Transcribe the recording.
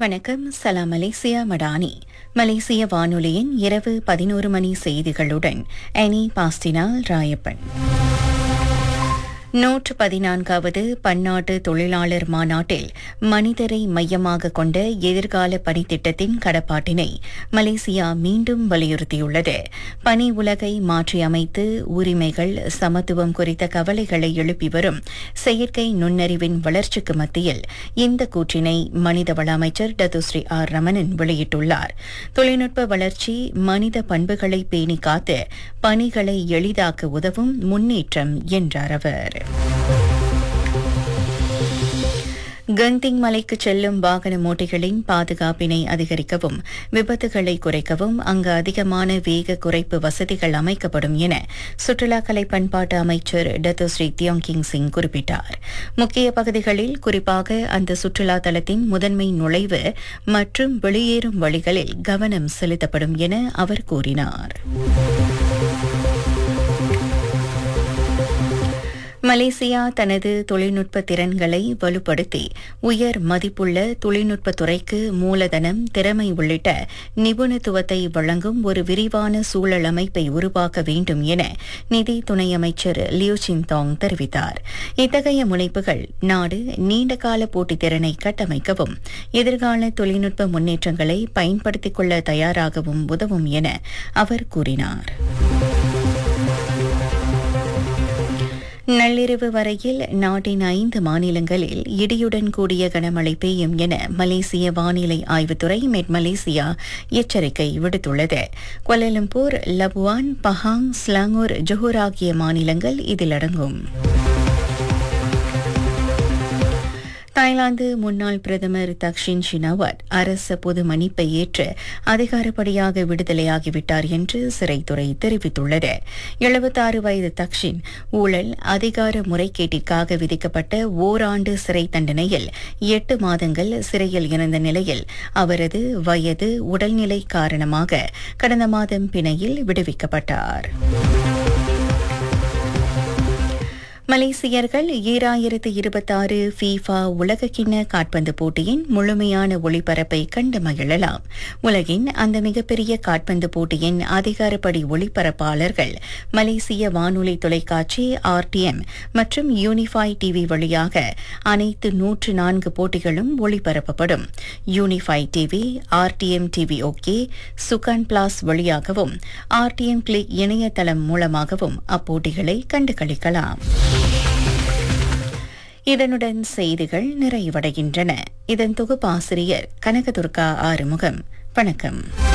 வணக்கம் சலாம் மலேசியா மடானி மலேசிய வானொலியின் இரவு பதினோரு மணி செய்திகளுடன் அனி பாஸ்டினால் ராயப்பன் நூற்று பதினான்காவது பன்னாட்டு தொழிலாளர் மாநாட்டில் மனிதரை மையமாக கொண்ட எதிர்கால பணித்திட்டத்தின் கடப்பாட்டினை மலேசியா மீண்டும் வலியுறுத்தியுள்ளது பணி உலகை மாற்றியமைத்து உரிமைகள் சமத்துவம் குறித்த கவலைகளை எழுப்பி வரும் செயற்கை நுண்ணறிவின் வளர்ச்சிக்கு மத்தியில் இந்த கூற்றினை மனிதவள அமைச்சர் டத்துஸ்ரீ ஆர் ரமணன் வெளியிட்டுள்ளார் தொழில்நுட்ப வளர்ச்சி மனித பண்புகளை பேணி காத்து பணிகளை எளிதாக்க உதவும் முன்னேற்றம் என்றார் அவர் கந்திங் மலைக்கு செல்லும் வாகன ஓட்டிகளின் பாதுகாப்பினை அதிகரிக்கவும் விபத்துகளை குறைக்கவும் அங்கு அதிகமான வேக குறைப்பு வசதிகள் அமைக்கப்படும் என சுற்றுலா கலை பண்பாட்டு அமைச்சர் டத்தோஸ்ரீ தியோங் கிங் சிங் குறிப்பிட்டார் முக்கிய பகுதிகளில் குறிப்பாக அந்த சுற்றுலா தலத்தின் முதன்மை நுழைவு மற்றும் வெளியேறும் வழிகளில் கவனம் செலுத்தப்படும் என அவர் கூறினார் மலேசியா தனது தொழில்நுட்ப திறன்களை வலுப்படுத்தி உயர் மதிப்புள்ள தொழில்நுட்ப துறைக்கு மூலதனம் திறமை உள்ளிட்ட நிபுணத்துவத்தை வழங்கும் ஒரு விரிவான சூழல் அமைப்பை உருவாக்க வேண்டும் என நிதி துணை அமைச்சர் லியூ சின்தாங் தெரிவித்தார் இத்தகைய முனைப்புகள் நாடு நீண்டகால போட்டித் திறனை கட்டமைக்கவும் எதிர்கால தொழில்நுட்ப முன்னேற்றங்களை பயன்படுத்திக் கொள்ள தயாராகவும் உதவும் என அவர் கூறினார் நள்ளிரவு வரையில் நாட்டின் ஐந்து மாநிலங்களில் இடியுடன் கூடிய கனமழை பெய்யும் என மலேசிய வானிலை ஆய்வுத்துறை மெட் மலேசியா எச்சரிக்கை விடுத்துள்ளது Kuala Lumpur Labuan Pahang Selangor Johor ஆகிய மாநிலங்கள் இதில் அடங்கும் தாய்லாந்து முன்னாள் பிரதமர் தக்ஷின் ஷினாவத் அரச பொது மன்னிப்பை ஏற்று அதிகாரப்படியாக விடுதலையாகிவிட்டார் என்று சிறைத்துறை தெரிவித்துள்ளது எழுபத்தாறு வயது தக்ஷின் ஊழல் அதிகார முறைகேட்டிற்காக விதிக்கப்பட்ட ஓராண்டு சிறை தண்டனையில் எட்டு மாதங்கள் சிறையில் இருந்த நிலையில் அவரது வயது உடல்நிலை காரணமாக கடந்த மாதம் பிணையில் விடுவிக்கப்பட்டார் மலேசியர்கள் ஈராயிரத்து இருபத்தாறு ஃபீஃபா உலகக்கிண்ண காட்பந்து போட்டியின் முழுமையான ஒளிபரப்பை கண்டு மகிழலாம் உலகின் அந்த மிகப்பெரிய காட்பந்து போட்டியின் அதிகாரப்படி ஒளிபரப்பாளர்கள் மலேசிய வானொலி தொலைக்காட்சி ஆர்டிஎம் மற்றும் யூனிஃபை டிவி வழியாக அனைத்து நூற்று நான்கு போட்டிகளும் ஒளிபரப்பப்படும் Unifi TV RTM TV Okey Sukan Plus வழியாகவும் ஆர்டிஎம் கிளிக் இணையதளம் மூலமாகவும் அப்போட்டிகளை கண்டு களிக்கலாம் இதனுடன் செய்திகள் நிறைவடைகின்றன இதன் தொகுப்பாசிரியர் கனகதுர்கா ஆறுமுகம் வணக்கம்